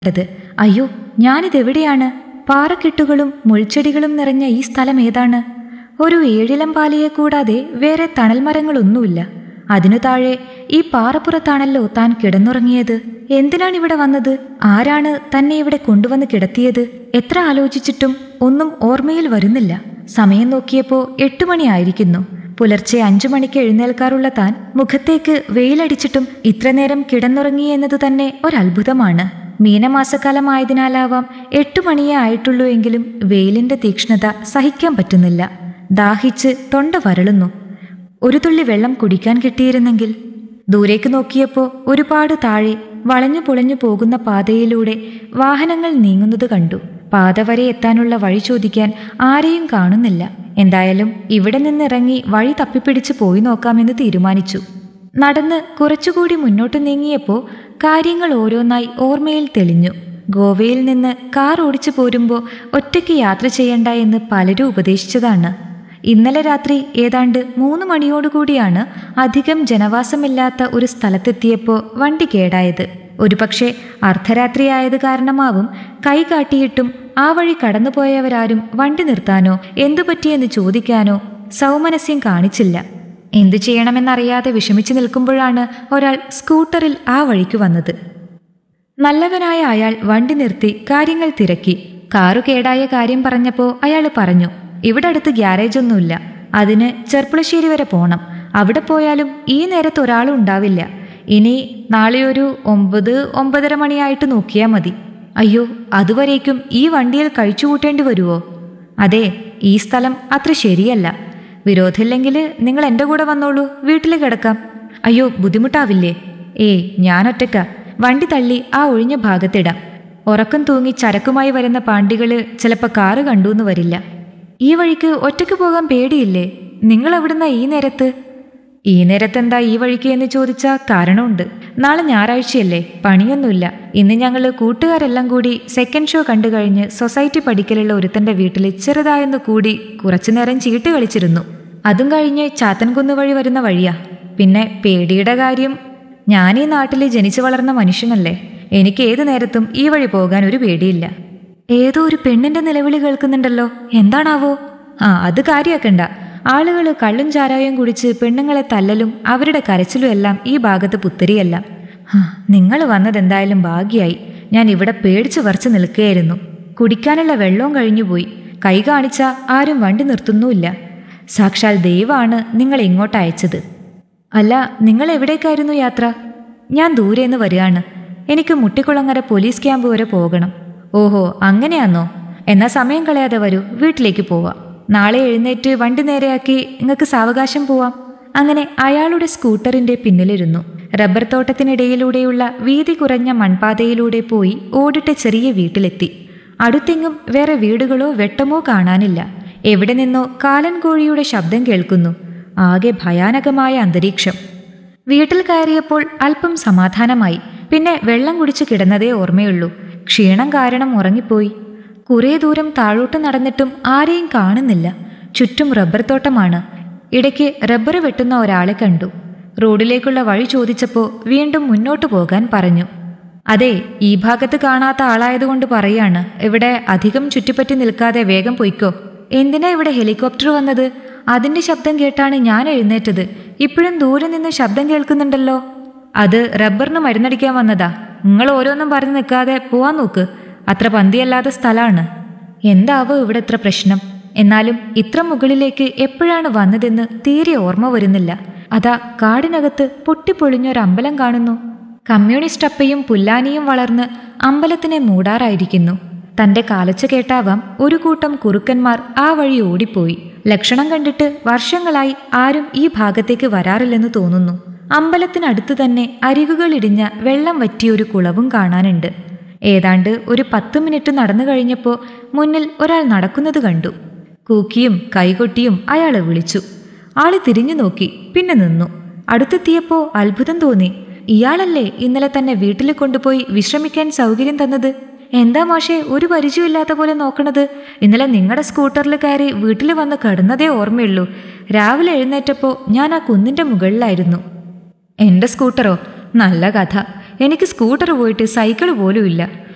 ത് അയ്യോ ഞാനിതെവിടെയാണ് പാറക്കെട്ടുകളും മുൾച്ചെടികളും നിറഞ്ഞ ഈ സ്ഥലം ഏതാണ് ഒരു ഏഴിലം പാലയെ കൂടാതെ വേറെ തണൽ മരങ്ങളൊന്നുമില്ല അതിനു താഴെ ഈ പാറപ്പുറത്താണല്ലോ താൻ കിടന്നുറങ്ങിയത് എന്തിനാണ് ഇവിടെ വന്നത് ആരാണ് തന്നെ ഇവിടെ കൊണ്ടുവന്ന് കിടത്തിയത് എത്ര ആലോചിച്ചിട്ടും ഒന്നും ഓർമ്മയിൽ വരുന്നില്ല സമയം നോക്കിയപ്പോ എട്ടു മണിയായിരിക്കുന്നു പുലർച്ചെ അഞ്ചു മണിക്ക് എഴുന്നേൽക്കാറുള്ള താൻ മുഖത്തേക്ക് വെയിലടിച്ചിട്ടും ഇത്രനേരം കിടന്നുറങ്ങി എന്നത് തന്നെ ഒരത്ഭുതമാണ് മീനമാസക്കാലമായതിനാലാവാം എട്ടു മണിയേ ആയിട്ടുള്ളൂ എങ്കിലും വെയിലിന്റെ തീക്ഷ്ണത സഹിക്കാൻ പറ്റുന്നില്ല ദാഹിച്ച് തൊണ്ട വരളുന്നു ഒരു തുള്ളി വെള്ളം കുടിക്കാൻ കിട്ടിയിരുന്നെങ്കിൽ ദൂരേക്ക് നോക്കിയപ്പോൾ ഒരുപാട് താഴെ വളഞ്ഞു പൊളഞ്ഞു പോകുന്ന പാതയിലൂടെ വാഹനങ്ങൾ നീങ്ങുന്നത് കണ്ടു പാത വരെ എത്താനുള്ള വഴി ചോദിക്കാൻ ആരെയും കാണുന്നില്ല എന്തായാലും ഇവിടെ നിന്നിറങ്ങി വഴി തപ്പിപ്പിടിച്ച് പോയി നോക്കാമെന്ന് തീരുമാനിച്ചു നടന്ന് കുറച്ചുകൂടി മുന്നോട്ട് നീങ്ങിയപ്പോൾ കാര്യങ്ങൾ ഓരോന്നായി ഓർമ്മയിൽ തെളിഞ്ഞു ഗോവയിൽ നിന്ന് കാർ ഓടിച്ചു പോരുമ്പോൾ ഒറ്റയ്ക്ക് യാത്ര ചെയ്യണ്ട എന്ന് പലരും ഉപദേശിച്ചതാണ് ഇന്നലെ രാത്രി ഏതാണ്ട് മൂന്ന് മണിയോടുകൂടിയാണ് അധികം ജനവാസമില്ലാത്ത ഒരു സ്ഥലത്തെത്തിയപ്പോൾ വണ്ടി കേടായത് ഒരുപക്ഷെ അർദ്ധരാത്രിയായത് കാരണമാവും കൈ കാട്ടിയിട്ടും ആ വഴി കടന്നുപോയവരാരും വണ്ടി നിർത്താനോ എന്തു പറ്റിയെന്ന് ചോദിക്കാനോ സൗമനസ്യം കാണിച്ചില്ല എന്തു ചെയ്യണമെന്നറിയാതെ വിഷമിച്ചു നിൽക്കുമ്പോഴാണ് ഒരാൾ സ്കൂട്ടറിൽ ആ വഴിക്ക് വന്നത് നല്ലവനായ അയാൾ വണ്ടി നിർത്തി കാര്യങ്ങൾ തിരക്കി കാറു കേടായ കാര്യം പറഞ്ഞപ്പോൾ അയാൾ പറഞ്ഞു ഇവിടെ അടുത്ത് ഗ്യാരേജ് ഒന്നുമില്ല അതിന് ചെർപ്പുളശ്ശേരി വരെ പോണം അവിടെ പോയാലും ഈ നേരത്ത് ഒരാളും ഉണ്ടാവില്ല ഇനി നാളെ ഒരു ഒമ്പത് ഒമ്പതര മണിയായിട്ട് നോക്കിയാൽ മതി അയ്യോ അതുവരേക്കും ഈ വണ്ടിയിൽ കഴിച്ചു കൂട്ടേണ്ടി വരുമോ അതെ ഈ സ്ഥലം അത്ര ശരിയല്ല വിരോധമില്ലെങ്കിൽ നിങ്ങൾ എൻ്റെ കൂടെ വന്നോളൂ വീട്ടിൽ കിടക്കാം അയ്യോ ബുദ്ധിമുട്ടാവില്ലേ ഏയ് ഞാനൊറ്റക്ക വണ്ടി തള്ളി ആ ഒഴിഞ്ഞ ഭാഗത്തിടാം ഉറക്കം തൂങ്ങി ചരക്കുമായി വരുന്ന പാണ്ടികള് ചിലപ്പോൾ കാറ് കണ്ടൂന്ന് വരില്ല ഈ വഴിക്ക് ഒറ്റയ്ക്ക് പോകാൻ പേടിയില്ലേ നിങ്ങൾ എവിടുന്ന ഈ നേരത്ത് ഈ നേരത്ത് എന്താ ഈ വഴിക്ക് എന്ന് ചോദിച്ചാൽ കാരണമുണ്ട് നാളെ ഞായറാഴ്ചയല്ലേ പണിയൊന്നുമില്ല ഇന്ന് ഞങ്ങൾ കൂട്ടുകാരെല്ലാം കൂടി സെക്കൻഡ് ഷോ കണ്ടു കഴിഞ്ഞ് സൊസൈറ്റി പഠിക്കലുള്ള ഒരുത്തന്റെ വീട്ടിൽ ചെറുതായൊന്ന് കൂടി കുറച്ചുനേരം ചീട്ട് കളിച്ചിരുന്നു അതും കഴിഞ്ഞ് ചാത്തൻകുന്ന് വഴി വരുന്ന വഴിയാ പിന്നെ പേടിയുടെ കാര്യം ഞാൻ ഈ നാട്ടിൽ ജനിച്ചു വളർന്ന മനുഷ്യനല്ലേ എനിക്ക് ഏതു നേരത്തും ഈ വഴി പോകാൻ ഒരു പേടിയില്ല ഏതോ ഒരു പെണ്ണിന്റെ നിലവിളി കേൾക്കുന്നുണ്ടല്ലോ എന്താണാവോ ആ അത് കാര്യാക്കണ്ട ആളുകൾ കള്ളും ചാരായം കുടിച്ച് പെണ്ണുങ്ങളെ തല്ലലും അവരുടെ കരച്ചിലും എല്ലാം ഈ ഭാഗത്ത് പുത്തരിയല്ല നിങ്ങൾ വന്നതെന്തായാലും ഭാഗ്യായി ഞാൻ ഇവിടെ പേടിച്ചു വരച്ച് നിൽക്കുകയായിരുന്നു കുടിക്കാനുള്ള വെള്ളവും കഴിഞ്ഞുപോയി കൈ കാണിച്ച ആരും വണ്ടി നിർത്തുന്നുമില്ല സാക്ഷാൽ ദൈവമാണ് നിങ്ങൾ ഇങ്ങോട്ട് അയച്ചത് അല്ല നിങ്ങൾ എവിടേക്കായിരുന്നു യാത്ര ഞാൻ ദൂരേന്ന് വരികയാണ് എനിക്ക് മുട്ടിക്കുളങ്ങര പോലീസ് ക്യാമ്പ് വരെ പോകണം ഓഹോ അങ്ങനെയാന്നോ എന്നാ സമയം കളയാതെ വരൂ വീട്ടിലേക്ക് പോവാം നാളെ എഴുന്നേറ്റ് വണ്ടി നേരെയാക്കി നിങ്ങൾക്ക് സാവകാശം പോവാം അങ്ങനെ അയാളുടെ സ്കൂട്ടറിന്റെ പിന്നിലിരുന്നു റബ്ബർ തോട്ടത്തിനിടയിലൂടെയുള്ള വീതി കുറഞ്ഞ മൺപാതയിലൂടെ പോയി ഓടിട്ട ചെറിയ വീട്ടിലെത്തി അടുത്തെങ്ങും വേറെ വീടുകളോ വെട്ടമോ കാണാനില്ല എവിടെ നിന്നോ കാലൻ കോഴിയുടെ ശബ്ദം കേൾക്കുന്നു ആകെ ഭയാനകമായ അന്തരീക്ഷം വീട്ടിൽ കയറിയപ്പോൾ അല്പം സമാധാനമായി പിന്നെ വെള്ളം കുടിച്ചു കിടന്നതേ ഓർമ്മയുള്ളൂ ക്ഷീണം കാരണം ഉറങ്ങിപ്പോയി കുറേ ദൂരം താഴോട്ട് നടന്നിട്ടും ആരെയും കാണുന്നില്ല ചുറ്റും റബ്ബർ തോട്ടമാണ് ഇടയ്ക്ക് റബ്ബർ വെട്ടുന്ന ഒരാളെ കണ്ടു റോഡിലേക്കുള്ള വഴി ചോദിച്ചപ്പോൾ വീണ്ടും മുന്നോട്ട് പോകാൻ പറഞ്ഞു അതെ ഈ ഭാഗത്ത് കാണാത്ത ആളായതുകൊണ്ട് പറയാണ് ഇവിടെ അധികം ചുറ്റിപ്പറ്റി നിൽക്കാതെ വേഗം പൊയ്ക്കോ എന്തിനാ ഇവിടെ ഹെലികോപ്റ്റർ വന്നത് അതിന്റെ ശബ്ദം കേട്ടാണ് ഞാൻ എഴുന്നേറ്റത് ഇപ്പോഴും ദൂരെ നിന്ന് ശബ്ദം കേൾക്കുന്നുണ്ടല്ലോ അത് റബ്ബറിന് മരുന്നടിക്കാൻ വന്നതാ നിങ്ങൾ ഓരോന്നും പറഞ്ഞു നിൽക്കാതെ പോവാൻ നോക്ക് അത്ര പന്തിയല്ലാത്ത സ്ഥലമാണ് എന്താവോ ഇവിടെ ഇത്ര പ്രശ്നം എന്നാലും ഇത്ര മുകളിലേക്ക് എപ്പോഴാണ് വന്നതെന്ന് തീരെ ഓർമ്മ വരുന്നില്ല അതാ കാടിനകത്ത് പൊട്ടിപ്പൊളിഞ്ഞൊരമ്പലം കാണുന്നു കമ്മ്യൂണിസ്റ്റ് അപ്പയും പുല്ലാനിയും വളർന്ന് അമ്പലത്തിനെ മൂടാറായിരിക്കുന്നു തന്റെ കാലച്ച കേട്ടാവാം ഒരു കൂട്ടം കുറുക്കന്മാർ ആ വഴി ഓടിപ്പോയി ലക്ഷണം കണ്ടിട്ട് വർഷങ്ങളായി ആരും ഈ ഭാഗത്തേക്ക് വരാറില്ലെന്ന് തോന്നുന്നു അമ്പലത്തിനടുത്ത് തന്നെ അരികുകളിടിഞ്ഞ വെള്ളം വറ്റിയൊരു കുളവും കാണാനുണ്ട് ഏതാണ്ട് ഒരു പത്ത് മിനിറ്റ് നടന്നു കഴിഞ്ഞപ്പോൾ മുന്നിൽ ഒരാൾ നടക്കുന്നത് കണ്ടു കൂക്കിയും കൈകൊട്ടിയും അയാളെ വിളിച്ചു ആള് തിരിഞ്ഞു നോക്കി പിന്നെ നിന്നു അടുത്തെത്തിയപ്പോ അത്ഭുതം തോന്നി ഇയാളല്ലേ ഇന്നലെ തന്നെ വീട്ടിൽ കൊണ്ടുപോയി വിശ്രമിക്കാൻ സൗകര്യം തന്നത് എന്താ മാഷെ ഒരു പരിചയമില്ലാത്ത പോലെ നോക്കണത് ഇന്നലെ നിങ്ങളുടെ സ്കൂട്ടറിൽ കയറി വീട്ടിൽ വന്ന് കിടന്നതേ ഓർമ്മയുള്ളൂ രാവിലെ എഴുന്നേറ്റപ്പോൾ ഞാൻ ആ കുന്നിന്റെ മുകളിലായിരുന്നു എന്റെ സ്കൂട്ടറോ നല്ല കഥ എനിക്ക് സ്കൂട്ടർ പോയിട്ട് സൈക്കിൾ പോലും ഇല്ല